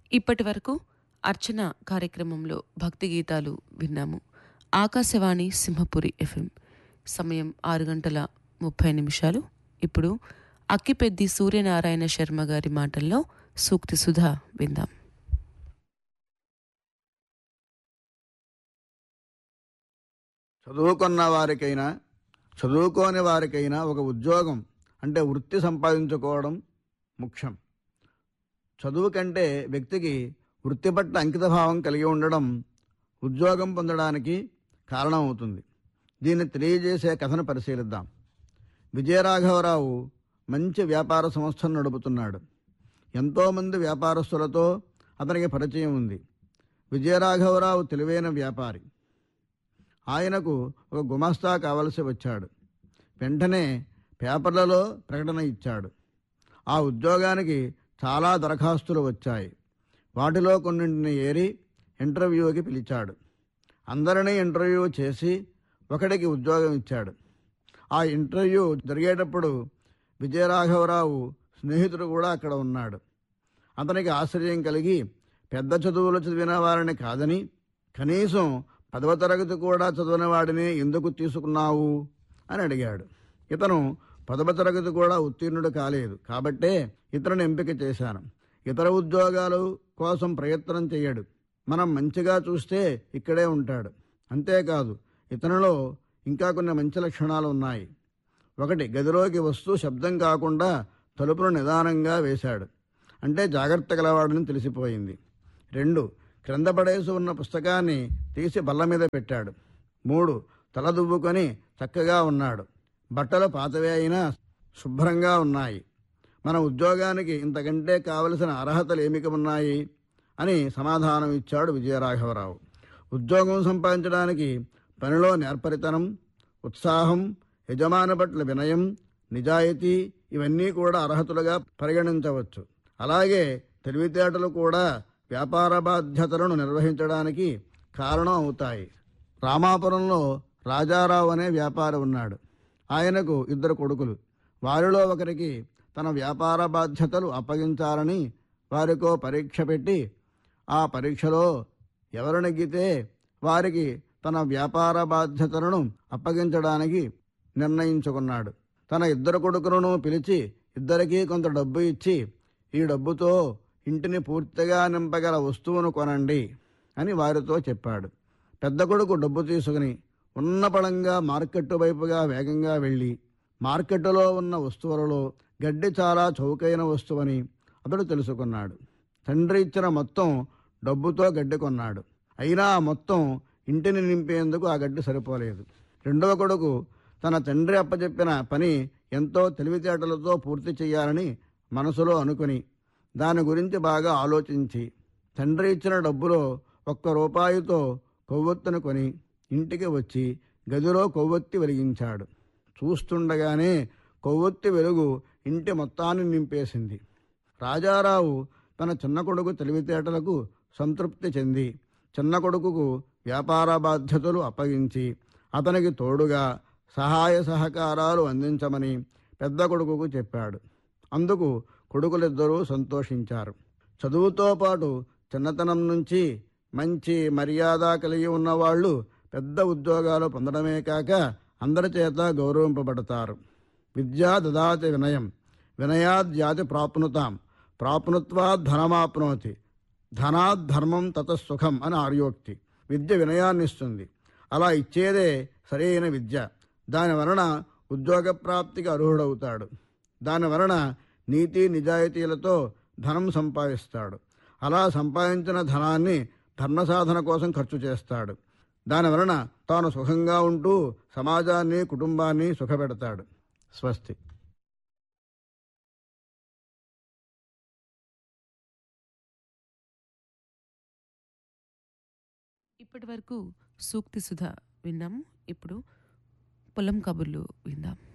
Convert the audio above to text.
ఇప్పటి వరకు అర్చన కార్యక్రమంలో భక్తి గీతాలు విన్నాము ఆకాశవాణి సింహపురి ఎఫ్ఎం సమయం ఆరు గంటల ముప్పై నిమిషాలు ఇప్పుడు అక్కిపెద్ది సూర్యనారాయణ శర్మ గారి మాటల్లో సూక్తి సుధా విందాం చదువుకున్న వారికైనా చదువుకోని వారికైనా ఒక ఉద్యోగం అంటే వృత్తి సంపాదించుకోవడం ముఖ్యం చదువు కంటే వ్యక్తికి వృత్తి పట్ల అంకితభావం కలిగి ఉండడం ఉద్యోగం పొందడానికి కారణమవుతుంది దీన్ని తెలియజేసే కథను పరిశీలిద్దాం విజయరాఘవరావు మంచి వ్యాపార సంస్థను నడుపుతున్నాడు ఎంతోమంది వ్యాపారస్తులతో అతనికి పరిచయం ఉంది విజయరాఘవరావు తెలివైన వ్యాపారి ఆయనకు ఒక గుమస్తా కావలసి వచ్చాడు వెంటనే పేపర్లలో ప్రకటన ఇచ్చాడు ఆ ఉద్యోగానికి చాలా దరఖాస్తులు వచ్చాయి వాటిలో కొన్నింటిని ఏరి ఇంటర్వ్యూకి పిలిచాడు అందరినీ ఇంటర్వ్యూ చేసి ఒకడికి ఉద్యోగం ఇచ్చాడు ఆ ఇంటర్వ్యూ జరిగేటప్పుడు విజయరాఘవరావు స్నేహితుడు కూడా అక్కడ ఉన్నాడు అతనికి ఆశ్చర్యం కలిగి పెద్ద చదువులు చదివిన వారిని కాదని కనీసం పదవ తరగతి కూడా చదివిన వాడిని ఎందుకు తీసుకున్నావు అని అడిగాడు ఇతను పదవ తరగతి కూడా ఉత్తీర్ణుడు కాలేదు కాబట్టే ఇతరుని ఎంపిక చేశాను ఇతర ఉద్యోగాలు కోసం ప్రయత్నం చేయడు మనం మంచిగా చూస్తే ఇక్కడే ఉంటాడు అంతేకాదు ఇతనిలో ఇంకా కొన్ని మంచి లక్షణాలు ఉన్నాయి ఒకటి గదిలోకి వస్తూ శబ్దం కాకుండా తలుపును నిదానంగా వేశాడు అంటే జాగ్రత్త గలవాడని తెలిసిపోయింది రెండు క్రింద పడేసి ఉన్న పుస్తకాన్ని తీసి బల్ల మీద పెట్టాడు మూడు తల దువ్వుకొని చక్కగా ఉన్నాడు బట్టలు పాతవే అయినా శుభ్రంగా ఉన్నాయి మన ఉద్యోగానికి ఇంతకంటే కావలసిన అర్హతలు ఏమిక ఉన్నాయి అని సమాధానం ఇచ్చాడు విజయరాఘవరావు ఉద్యోగం సంపాదించడానికి పనిలో నేర్పరితనం ఉత్సాహం యజమాని పట్ల వినయం నిజాయితీ ఇవన్నీ కూడా అర్హతలుగా పరిగణించవచ్చు అలాగే తెలివితేటలు కూడా వ్యాపార బాధ్యతలను నిర్వహించడానికి కారణం అవుతాయి రామాపురంలో రాజారావు అనే వ్యాపారి ఉన్నాడు ఆయనకు ఇద్దరు కొడుకులు వారిలో ఒకరికి తన వ్యాపార బాధ్యతలు అప్పగించాలని వారికో పరీక్ష పెట్టి ఆ పరీక్షలో ఎవరు నెగ్గితే వారికి తన వ్యాపార బాధ్యతలను అప్పగించడానికి నిర్ణయించుకున్నాడు తన ఇద్దరు కొడుకులను పిలిచి ఇద్దరికీ కొంత డబ్బు ఇచ్చి ఈ డబ్బుతో ఇంటిని పూర్తిగా నింపగల వస్తువును కొనండి అని వారితో చెప్పాడు పెద్ద కొడుకు డబ్బు తీసుకుని ఉన్నపళంగా మార్కెట్టు వైపుగా వేగంగా వెళ్ళి మార్కెట్టులో ఉన్న వస్తువులలో గడ్డి చాలా చౌకైన వస్తువని అతడు తెలుసుకున్నాడు తండ్రి ఇచ్చిన మొత్తం డబ్బుతో గడ్డి కొన్నాడు అయినా ఆ మొత్తం ఇంటిని నింపేందుకు ఆ గడ్డి సరిపోలేదు రెండవ కొడుకు తన తండ్రి అప్పచెప్పిన పని ఎంతో తెలివితేటలతో పూర్తి చేయాలని మనసులో అనుకుని దాని గురించి బాగా ఆలోచించి తండ్రి ఇచ్చిన డబ్బులో ఒక్క రూపాయితో కొవ్వొత్తును కొని ఇంటికి వచ్చి గదిలో కొవ్వొత్తి వెలిగించాడు చూస్తుండగానే కొవ్వొత్తి వెలుగు ఇంటి మొత్తాన్ని నింపేసింది రాజారావు తన చిన్న కొడుకు తెలివితేటలకు సంతృప్తి చెంది చిన్న కొడుకుకు వ్యాపార బాధ్యతలు అప్పగించి అతనికి తోడుగా సహాయ సహకారాలు అందించమని పెద్ద కొడుకుకు చెప్పాడు అందుకు కొడుకులిద్దరూ సంతోషించారు చదువుతో పాటు చిన్నతనం నుంచి మంచి మర్యాద కలిగి ఉన్నవాళ్ళు పెద్ద ఉద్యోగాలు పొందడమే కాక అందరి చేత గౌరవింపబడతారు విద్యా దదాతి వినయం వినయాద్యాతి ప్రాప్నుతాం ప్రాప్నుత్వాద్ ధనమాప్నోతి ధనాద్ ధర్మం తత సుఖం అని ఆర్యోక్తి విద్య వినయాన్నిస్తుంది అలా ఇచ్చేదే సరైన విద్య దాని వలన ఉద్యోగ ప్రాప్తికి అర్హుడవుతాడు దాని వలన నీతి నిజాయితీలతో ధనం సంపాదిస్తాడు అలా సంపాదించిన ధనాన్ని ధర్మ సాధన కోసం ఖర్చు చేస్తాడు దాని వలన తాను సుఖంగా ఉంటూ సమాజాన్ని కుటుంబాన్ని సుఖపెడతాడు స్వస్తి ఇప్పటి వరకు సూక్తి సుధ విన్నాము ఇప్పుడు పొలం కబుర్లు విందాం